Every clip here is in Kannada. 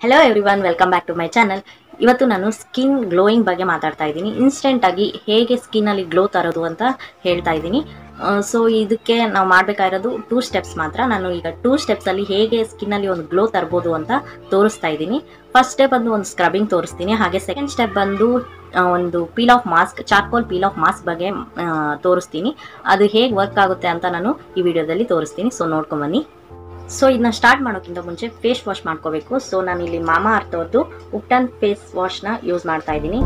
hello everyone welcome back to my channel ಇವತ್ತು ನಾನು ಸ್ಕಿನ್ ಗ್ಲೋಯಿಂಗ್ ಬಗ್ಗೆ ಮಾತಾಡ್ತಾ ಇದ್ದೀನಿ ಇನ್ಸ್ಟೆಂಟಾಗಿ ಹೇಗೆ ಸ್ಕಿನ್ನಲ್ಲಿ ಗ್ಲೋ ತರೋದು ಅಂತ ಹೇಳ್ತಾ ಇದ್ದೀನಿ ಸೊ ಇದಕ್ಕೆ ನಾವು ಮಾಡಬೇಕಾಗಿರೋದು ಟೂ ಸ್ಟೆಪ್ಸ್ ಮಾತ್ರ ನಾನು ಈಗ ಟೂ ಸ್ಟೆಪ್ಸಲ್ಲಿ ಹೇಗೆ ಸ್ಕಿನ್ನಲ್ಲಿ ಒಂದು ಗ್ಲೋ ತರ್ಬೋದು ಅಂತ ತೋರಿಸ್ತಾ ಇದ್ದೀನಿ ಫಸ್ಟ್ ಸ್ಟೆಪ್ ಬಂದು ಒಂದು ಸ್ಕ್ರಬಿಂಗ್ ತೋರಿಸ್ತೀನಿ ಹಾಗೆ ಸೆಕೆಂಡ್ ಸ್ಟೆಪ್ ಬಂದು ಆ, ಒಂದು peel off mask charcoal peel off mask ಬಗ್ಗೆ ಆ, ತೋರಿಸ್ತೀನಿ ಅದು ಹೇಗೆ ವರ್ಕ್ ಆಗುತ್ತೆ ಅಂತ ನಾನು ಈ ವಿಡಿಯೋದಲ್ಲಿ ತೋರಿಸ್ತೀನಿ ಸೊ ನೋಡ್ಕೊಂಬನ್ನಿ ಸೊ ಇದನ್ನ ಸ್ಟಾರ್ಟ್ ಮಾಡೋಕ್ಕಿಂತ ಮುಂಚೆ ಫೇಸ್ ವಾಶ್ ಮಾಡ್ಕೋಬೇಕು ಸೊ ನಾನು ಇಲ್ಲಿ ಮಾಮಾ ಅರ್ಥವ್ರದ್ದು ಉಪ್ಟನ್ ಫೇಸ್ ವಾಶ್ನ ಯೂಸ್ ಮಾಡ್ತಾ ಇದ್ದೀನಿ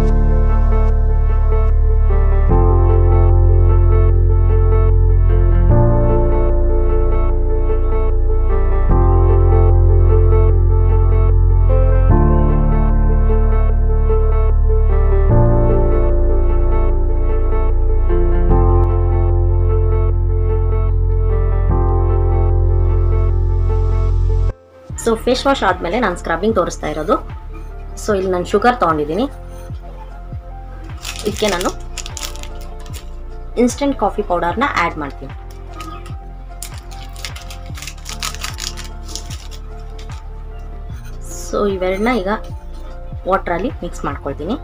ಸೊ ಫೇಸ್ ವಾಶ್ ಆದಮೇಲೆ ನಾನು ಸ್ಕ್ರಬ್ಬಿಂಗ್ ತೋರಿಸ್ತಾ ಇರೋದು ಸೊ ಇಲ್ಲಿ ನಾನು ಶುಗರ್ ತೊಗೊಂಡಿದ್ದೀನಿ ಇದಕ್ಕೆ ನಾನು ಇನ್ಸ್ಟೆಂಟ್ ಕಾಫಿ ಪೌಡರ್ನ ಆ್ಯಡ್ ಮಾಡ್ತೀನಿ ಸೊ ಇವೆರಡನ್ನ ಈಗ ವಾಟ್ರಲ್ಲಿ ಮಿಕ್ಸ್ ಮಾಡ್ಕೊಳ್ತೀನಿ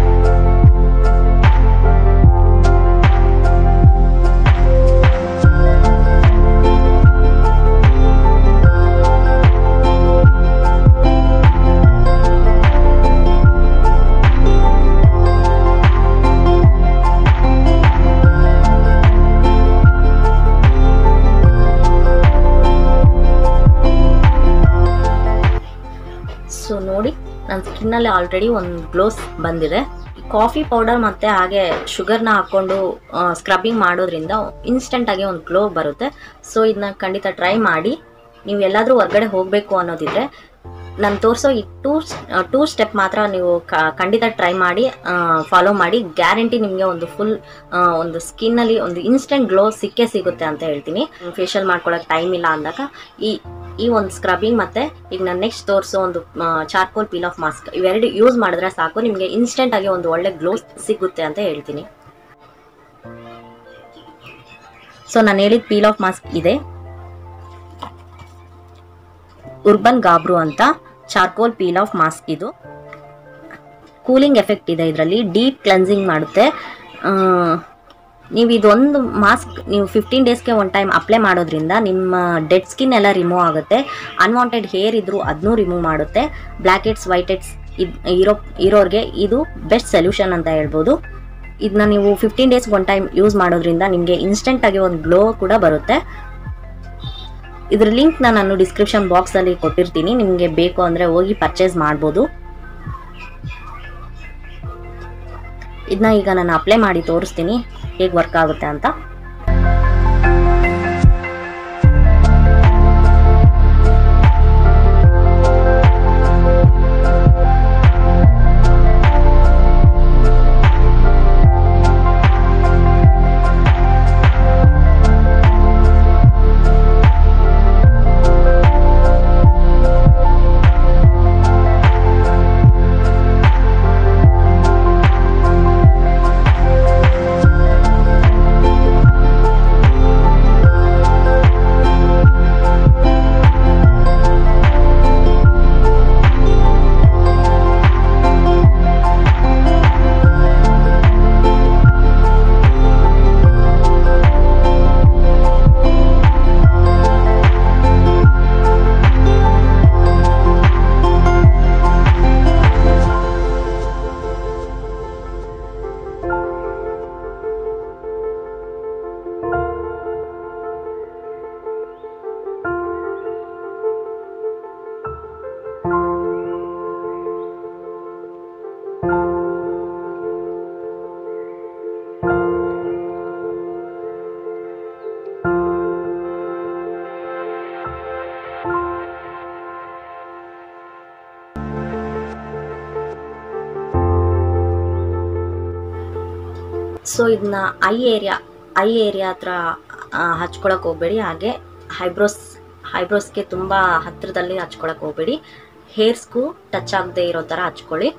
ಸೊ ನೋಡಿ ನನ್ನ ಸ್ಕಿನ್ನಲ್ಲಿ ಆಲ್ರೆಡಿ ಒಂದು ಗ್ಲೋಸ್ ಬಂದಿದೆ ಕಾಫಿ ಪೌಡರ್ ಮತ್ತು ಹಾಗೆ ಶುಗರ್ನ ಹಾಕ್ಕೊಂಡು ಸ್ಕ್ರಬ್ಬಿಂಗ್ ಮಾಡೋದ್ರಿಂದ ಇನ್ಸ್ಟೆಂಟಾಗಿ ಒಂದು ಗ್ಲೋ ಬರುತ್ತೆ ಸೊ ಇದನ್ನ ಖಂಡಿತ ಟ್ರೈ ಮಾಡಿ ನೀವು ಎಲ್ಲಾದರೂ ಹೊರಗಡೆ ಹೋಗಬೇಕು ಅನ್ನೋದಿದ್ರೆ ನಾನು ತೋರಿಸೋ ಈ ಟೂ ಟೂ ಸ್ಟೆಪ್ ಮಾತ್ರ ನೀವು ಕ- ಖಂಡಿತ ಟ್ರೈ ಮಾಡಿ ಫಾಲೋ ಮಾಡಿ ಗ್ಯಾರಂಟಿ ನಿಮಗೆ ಒಂದು ಫುಲ್ ಒಂದು ಸ್ಕಿನ್ನಲ್ಲಿ ಒಂದು ಇನ್ಸ್ಟೆಂಟ್ ಗ್ಲೋ ಸಿಕ್ಕೇ ಸಿಗುತ್ತೆ ಅಂತ ಹೇಳ್ತೀನಿ ಫೇಶಿಯಲ್ ಮಾಡ್ಕೊಳ್ಳೋಕೆ ಟೈಮ್ ಇಲ್ಲ ಅಂದಾಗ ಈ ಈ ಒಂದು ಸ್ಕ್ರಬ್ಬಿಂಗ್ ಮತ್ತೆ ಈಗ ನಾನು ನೆಕ್ಸ್ಟ್ ತೋರಿಸೋ ಒಂದು ಚಾರ್ಕೋಲ್ ಪೀಲ್ ಆಫ್ ಮಾಸ್ಕ್ ಇವೆರಡು ಯೂಸ್ ಮಾಡಿದ್ರೆ ಸಾಕು ನಿಮಗೆ ಇನ್ಸ್ಟೆಂಟ್ ಆಗಿ ಒಂದು ಒಳ್ಳೆ ಗ್ಲೋ ಸಿಗುತ್ತೆ ಅಂತ ಹೇಳ್ತೀನಿ ಸೊ ನಾನು ಹೇಳಿದ ಪೀಲ್ ಆಫ್ ಮಾಸ್ಕ್ ಇದೆ ಉರ್ಬನ್ ಗಾಬ್ರು ಅಂತ ಚಾರ್ಕೋಲ್ ಪೀಲ್ ಆಫ್ ಮಾಸ್ಕ್ ಇದು ಕೂಲಿಂಗ್ ಎಫೆಕ್ಟ್ ಇದೆ ಇದರಲ್ಲಿ ಡೀಪ್ ಕ್ಲೆನ್ಸಿಂಗ್ ಮಾಡುತ್ತೆ ಆ, ನೀವು ಇದೊಂದು ಮಾಸ್ಕ್ ನೀವು ಫಿಫ್ಟೀನ್ ಡೇಸ್ಗೆ ಒನ್ ಟೈಮ್ ಅಪ್ಲೈ ಮಾಡೋದ್ರಿಂದ ನಿಮ್ಮ ಡೆಡ್ ಸ್ಕಿನ್ ಎಲ್ಲ ರಿಮೂವ್ ಆಗುತ್ತೆ ಅನ್ವಾಂಟೆಡ್ ಹೇರ್ ಇದ್ರೂ ಅದನ್ನೂ ರಿಮೂವ್ ಮಾಡುತ್ತೆ ಬ್ಲ್ಯಾಕ್ ಹೆಡ್ಸ್ ವೈಟ್ ಹೆಡ್ಸ್ ಇದು ಇರೋ ಇರೋರಿಗೆ ಇದು ಬೆಸ್ಟ್ ಸೊಲ್ಯೂಷನ್ ಅಂತ ಹೇಳ್ಬೋದು ಇದನ್ನ ನೀವು ಫಿಫ್ಟೀನ್ ಡೇಸ್ಗೆ ಒನ್ ಟೈಮ್ ಯೂಸ್ ಮಾಡೋದ್ರಿಂದ ನಿಮಗೆ ಇನ್ಸ್ಟೆಂಟಾಗಿ ಒಂದು ಗ್ಲೋ ಕೂಡ ಬರುತ್ತೆ ಇದ್ರ ಲಿಂಕ್ನ ನಾನು ಡಿಸ್ಕ್ರಿಪ್ಷನ್ ಬಾಕ್ಸಲ್ಲಿ ಕೊಟ್ಟಿರ್ತೀನಿ ನಿಮಗೆ ಬೇಕು ಅಂದರೆ ಹೋಗಿ ಪರ್ಚೇಸ್ ಮಾಡ್ಬೋದು ಇದನ್ನ ಈಗ ನಾನು ಅಪ್ಲೈ ಮಾಡಿ ತೋರಿಸ್ತೀನಿ ಹೇಗೆ ವರ್ಕ್ ಆಗುತ್ತೆ ಅಂತ ಸೊ ಇದನ್ನ ಐ ಏರಿಯಾ ಐ ಏರಿಯಾ ಹತ್ರ ಹಚ್ಕೊಳಕ್ಕೆ ಹೋಗ್ಬೇಡಿ ಹಾಗೆ ಹೈಬ್ರೋಸ್ ಹೈಬ್ರೋಸ್ಗೆ ತುಂಬ ಹತ್ತಿರದಲ್ಲಿ ಹಚ್ಕೊಳಕ್ಕೆ ಹೋಗ್ಬೇಡಿ ಹೇರ್ಸ್ಗೂ ಟಚ್ ಆಗದೆ ಇರೋ ಥರ ಹಚ್ಕೊಳ್ಳಿ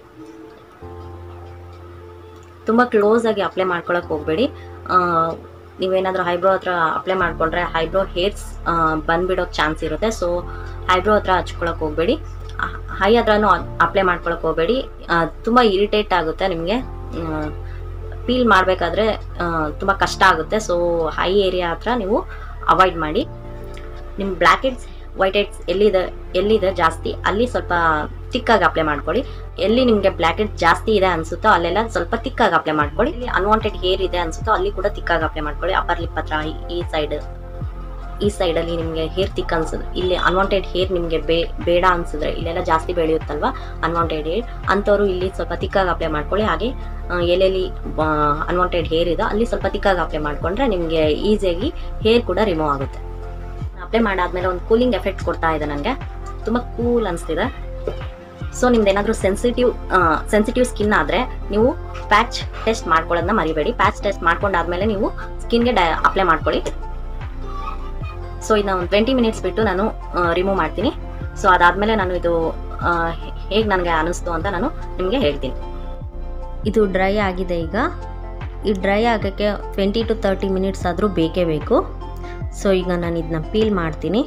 ತುಂಬ ಕ್ಲೋಸ್ ಆಗಿ ಅಪ್ಲೈ ಮಾಡ್ಕೊಳಕ್ಕೆ ಹೋಗ್ಬೇಡಿ ನೀವೇನಾದರೂ ಹೈಬ್ರೋ ಹತ್ರ ಅಪ್ಲೈ ಮಾಡಿಕೊಂಡ್ರೆ ಹೈಬ್ರೋ ಹೇರ್ಸ್ ಬಂದ್ಬಿಡೋಕ್ಕೆ ಚಾನ್ಸ್ ಇರುತ್ತೆ ಸೊ ಹೈಬ್ರೋ ಹತ್ರ ಹಚ್ಕೊಳಕ್ಕೆ ಹೋಗಬೇಡಿ ಹೈ ಹತ್ರನೂ ಅಪ್ಲೈ ಮಾಡ್ಕೊಳಕ್ಕೆ ಹೋಗಬೇಡಿ ತುಂಬ ಇರಿಟೇಟ್ ಆಗುತ್ತೆ ನಿಮಗೆ ಪೀಲ್ ಮಾಡಬೇಕಾದ್ರೆ ತುಂಬ ಕಷ್ಟ ಆಗುತ್ತೆ ಸೊ ಹೈ ಏರಿಯಾ ಹತ್ರ ನೀವು ಅವಾಯ್ಡ್ ಮಾಡಿ ನಿಮ್ಮ ಬ್ಲ್ಯಾಕ್ ಹೆಡ್ಸ್ ವೈಟ್ ಹೆಡ್ಸ್ ಎಲ್ಲಿದೆ ಎಲ್ಲಿದೆ ಜಾಸ್ತಿ ಅಲ್ಲಿ ಸ್ವಲ್ಪ ತಿಕ್ಕಾಗಿ ಅಪ್ಲೈ ಮಾಡ್ಕೊಳ್ಳಿ ಎಲ್ಲಿ ನಿಮಗೆ ಬ್ಲ್ಯಾಕ್ ಹೆಡ್ಸ್ ಜಾಸ್ತಿ ಇದೆ ಅನ್ಸುತ್ತೋ ಅಲ್ಲೆಲ್ಲ ಸ್ವಲ್ಪ ತಿಕ್ಕಾಗಿ ಅಪ್ಲೈ ಮಾಡ್ಕೊಳ್ಳಿ ಇಲ್ಲಿ ಅನ್ವಾಂಟೆಡ್ ಹೇರ್ ಇದೆ ಅನ್ಸುತ್ತೋ ಅಲ್ಲಿ ಕೂಡ ತಿಕ್ಕಾಗಿ ಅಪ್ಲೈ ಮಾಡ್ಕೊಳ್ಳಿ ಅಪ್ಪರ್ ಲಿಪ್ ಹತ್ರ ಈ- ಈ ಸೈಡ್ ಈ ಸೈಡಲ್ಲಿ ನಿಮಗೆ ಹೇರ್ ತಿಕ್ ಅನ್ಸಿದ್ರೆ ಇಲ್ಲಿ ಅನ್ವಾಂಟೆಡ್ ಹೇರ್ ನಿಮಗೆ ಬೇ ಬೇಡ ಅನ್ಸಿದ್ರೆ ಇಲ್ಲೆಲ್ಲ ಜಾಸ್ತಿ ಬೆಳೆಯುತ್ತಲ್ವಾ ಅನ್ವಾಂಟೆಡ್ ಹೇರ್ ಅಂಥವ್ರು ಇಲ್ಲಿ ಸ್ವಲ್ಪ ತಿಕ್ಕಾಗಿ ಅಪ್ಲೈ ಮಾಡ್ಕೊಳ್ಳಿ ಹಾಗೆ ಆ, ಎಲ್ಲೆಲ್ಲಿ ಅನ್ವಾಂಟೆಡ್ ಹೇರ್ ಇದೆ ಅಲ್ಲಿ ಸ್ವಲ್ಪ ತಿಕ್ಕಾಗಿ ಅಪ್ಲೈ ಮಾಡ್ಕೊಂಡ್ರೆ ನಿಮಗೆ ಈಸಿಯಾಗಿ ಹೇರ್ ಕೂಡ ರಿಮೂವ್ ಆಗುತ್ತೆ ಅಪ್ಲೈ ಮಾಡಾದ್ಮೇಲೆ ಒಂದು ಕೂಲಿಂಗ್ ಎಫೆಕ್ಟ್ ಕೊಡ್ತಾ ಇದೆ ನನಗೆ ತುಂಬ ಕೂಲ್ ಅನಿಸ್ತಿದೆ ಸೊ ನಿಮ್ದು ಏನಾದರೂ ಸೆನ್ಸಿಟಿವ್ ಸೆನ್ಸಿಟಿವ್ ಸ್ಕಿನ್ ಆದರೆ ನೀವು ಪ್ಯಾಚ್ ಟೆಸ್ಟ್ ಮಾಡ್ಕೊಳ್ಳೋದನ್ನ ಮರಿಬೇಡಿ ಪ್ಯಾಚ್ ಟೆಸ್ಟ್ ಮಾಡ್ಕೊಂಡಾದ್ಮೇಲೆ ನೀವು ಸ್ಕಿನ್ಗೆ ಡೈ ಅಪ್ಲೈ ಮಾಡ್ಕೊಳ್ಳಿ ಸೊ ಇದನ್ನ ಒಂದು ಟ್ವೆಂಟಿ ಮಿನಿಟ್ಸ್ ಬಿಟ್ಟು ನಾನು ರಿಮೂವ್ ಮಾಡ್ತೀನಿ ಸೊ ಅದಾದಮೇಲೆ ನಾನು ಇದು ಹೇಗೆ ನನಗೆ ಅನಿಸ್ತು ಅಂತ ನಾನು ನಿಮಗೆ ಹೇಳ್ತೀನಿ ಇದು ಡ್ರೈ ಆಗಿದೆ ಈಗ ಈ ಡ್ರೈ ಆಗೋಕ್ಕೆ ಟ್ವೆಂಟಿ ಟು ತರ್ಟಿ ಮಿನಿಟ್ಸ್ ಆದರೂ ಬೇಕೇ ಬೇಕು ಸೊ ಈಗ ನಾನು ಇದನ್ನ ಪೀಲ್ ಮಾಡ್ತೀನಿ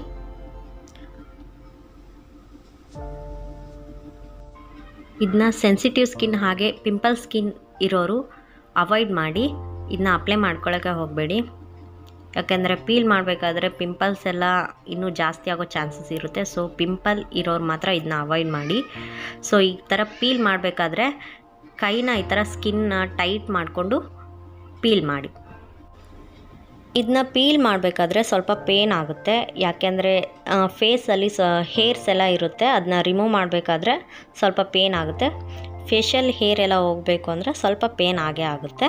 ಇದನ್ನ ಸೆನ್ಸಿಟಿವ್ ಸ್ಕಿನ್ ಹಾಗೆ ಪಿಂಪಲ್ ಸ್ಕಿನ್ ಇರೋರು ಅವಾಯ್ಡ್ ಮಾಡಿ ಇದನ್ನ ಅಪ್ಲೈ ಮಾಡ್ಕೊಳ್ಳೋಕ್ಕೆ ಹೋಗಬೇಡಿ ಯಾಕೆಂದರೆ ಪೀಲ್ ಮಾಡಬೇಕಾದ್ರೆ ಪಿಂಪಲ್ಸ್ ಎಲ್ಲ ಇನ್ನೂ ಜಾಸ್ತಿ ಆಗೋ ಚಾನ್ಸಸ್ ಇರುತ್ತೆ ಸೊ ಪಿಂಪಲ್ ಇರೋರು ಮಾತ್ರ ಇದನ್ನ ಅವಾಯ್ಡ್ ಮಾಡಿ ಸೊ ಈ ಥರ ಪೀಲ್ ಮಾಡಬೇಕಾದ್ರೆ ಕೈನ ಈ ಥರ ಸ್ಕಿನ್ನ ಟೈಟ್ ಮಾಡಿಕೊಂಡು ಪೀಲ್ ಮಾಡಿ ಇದನ್ನ ಪೀಲ್ ಮಾಡಬೇಕಾದ್ರೆ ಸ್ವಲ್ಪ ಪೇನ್ ಆಗುತ್ತೆ ಯಾಕೆಂದರೆ ಫೇಸಲ್ಲಿ ಸ ಹೇರ್ಸ್ ಎಲ್ಲ ಇರುತ್ತೆ ಅದನ್ನ ರಿಮೂವ್ ಮಾಡಬೇಕಾದ್ರೆ ಸ್ವಲ್ಪ ಪೇನ್ ಆಗುತ್ತೆ ಫೇಶಿಯಲ್ ಹೇರ್ ಎಲ್ಲ ಹೋಗಬೇಕು ಅಂದರೆ ಸ್ವಲ್ಪ ಪೇನ್ ಆಗೇ ಆಗುತ್ತೆ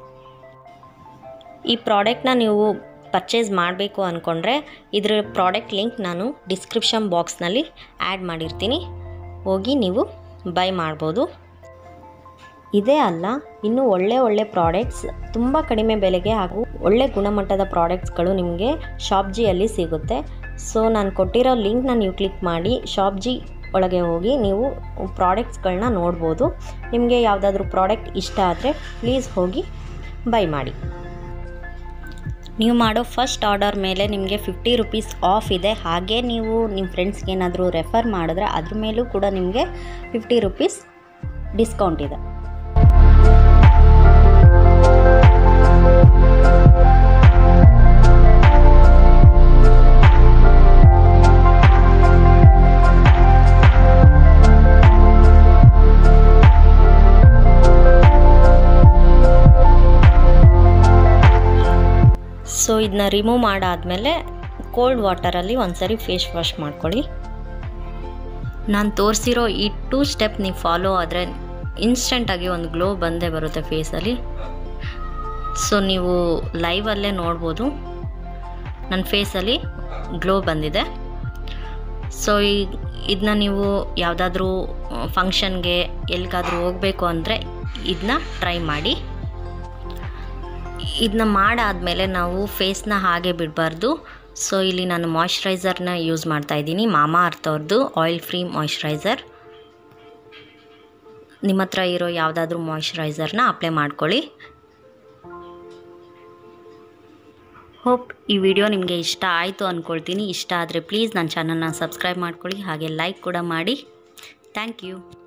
ಈ ಪ್ರಾಡಕ್ಟ್ನ ನೀವು ಪರ್ಚೇಸ್ ಮಾಡಬೇಕು ಅಂದ್ಕೊಂಡ್ರೆ ಇದ್ರ ಪ್ರಾಡಕ್ಟ್ ಲಿಂಕ್ ನಾನು ಡಿಸ್ಕ್ರಿಪ್ಷನ್ ಬಾಕ್ಸ್ನಲ್ಲಿ ಆ್ಯಡ್ ಮಾಡಿರ್ತೀನಿ ಹೋಗಿ ನೀವು ಬೈ ಮಾಡ್ಬೋದು ಇದೇ ಅಲ್ಲ ಇನ್ನೂ ಒಳ್ಳೆ ಒಳ್ಳೆ ಪ್ರಾಡಕ್ಟ್ಸ್ ತುಂಬ ಕಡಿಮೆ ಬೆಲೆಗೆ ಹಾಗೂ ಒಳ್ಳೆ ಗುಣಮಟ್ಟದ ಪ್ರಾಡಕ್ಟ್ಸ್ಗಳು ನಿಮಗೆ ಶಾಪ್ಜಿಯಲ್ಲಿ ಸಿಗುತ್ತೆ ಸೊ ನಾನು ಕೊಟ್ಟಿರೋ ಲಿಂಕ್ನ ನೀವು ಕ್ಲಿಕ್ ಮಾಡಿ ಶಾಪ್ಜಿ ಒಳಗೆ ಹೋಗಿ ನೀವು ಪ್ರಾಡಕ್ಟ್ಸ್ಗಳನ್ನ ನೋಡ್ಬೋದು ನಿಮಗೆ ಯಾವುದಾದ್ರೂ ಪ್ರಾಡಕ್ಟ್ ಇಷ್ಟ ಆದರೆ ಪ್ಲೀಸ್ ಹೋಗಿ ಬೈ ಮಾಡಿ ನೀವು ಮಾಡೋ ಫಸ್ಟ್ ಆರ್ಡರ್ ಮೇಲೆ ನಿಮಗೆ ಫಿಫ್ಟಿ ರುಪೀಸ್ ಆಫ್ ಇದೆ ಹಾಗೆ ನೀವು ನಿಮ್ಮ ಫ್ರೆಂಡ್ಸ್ಗೆ ಏನಾದರೂ ರೆಫರ್ ಮಾಡಿದ್ರೆ ಅದ್ರ ಮೇಲೂ ಕೂಡ ನಿಮಗೆ ಫಿಫ್ಟಿ ರುಪೀಸ್ ಡಿಸ್ಕೌಂಟ್ ಇದೆ ಸೊ ಇದನ್ನ ರಿಮೂವ್ ಮಾಡಾದಮೇಲೆ ಕೋಲ್ಡ್ ವಾಟರಲ್ಲಿ ಒಂದ್ಸರಿ ಫೇಸ್ ವಾಶ್ ಮಾಡ್ಕೊಳ್ಳಿ ನಾನು ತೋರಿಸಿರೋ ಈ ಟೂ ಸ್ಟೆಪ್ ನೀವು ಫಾಲೋ ಆದರೆ ಇನ್ಸ್ಟೆಂಟಾಗಿ ಒಂದು ಗ್ಲೋ ಬಂದೇ ಬರುತ್ತೆ ಫೇಸಲ್ಲಿ ಸೊ ನೀವು ಲೈವಲ್ಲೇ ನೋಡ್ಬೋದು ನನ್ನ ಫೇಸಲ್ಲಿ ಗ್ಲೋ ಬಂದಿದೆ ಸೊ ಈ ಇದನ್ನ ನೀವು ಯಾವುದಾದ್ರೂ ಫಂಕ್ಷನ್ಗೆ ಎಲ್ಲಿಗಾದ್ರೂ ಹೋಗಬೇಕು ಅಂದರೆ ಇದನ್ನ ಟ್ರೈ ಮಾಡಿ ಇದನ್ನ ಮಾಡಾದಮೇಲೆ ನಾವು ಫೇಸ್ನ ಹಾಗೆ ಬಿಡಬಾರ್ದು ಸೊ ಇಲ್ಲಿ ನಾನು ಮಾಯ್ಶ್ಚರೈಸರ್ನ ಯೂಸ್ ಮಾಡ್ತಾ ಇದ್ದೀನಿ ಮಾಮಾ ಅರ್ತ್ ಅವ್ರದ್ದು ಆಯಿಲ್ ಫ್ರೀ ಮಾಯ್ಶ್ಚರೈಸರ್ ನಿಮ್ಮ ಹತ್ರ ಇರೋ ಯಾವುದಾದ್ರೂ ಮಾಯ್ಶ್ಚರೈಸರ್ನ ಅಪ್ಲೈ ಮಾಡ್ಕೊಳ್ಳಿ ಹೋಪ್ ಈ ವಿಡಿಯೋ ನಿಮಗೆ ಇಷ್ಟ ಆಯಿತು ಅಂದ್ಕೊಳ್ತೀನಿ ಇಷ್ಟ ಆದರೆ ಪ್ಲೀಸ್ ನನ್ನ ಚಾನಲ್ನ ಸಬ್ಸ್ಕ್ರೈಬ್ ಮಾಡ್ಕೊಳ್ಳಿ ಹಾಗೆ ಲೈಕ್ ಕೂಡ ಮಾಡಿ ಥ್ಯಾಂಕ್ ಯು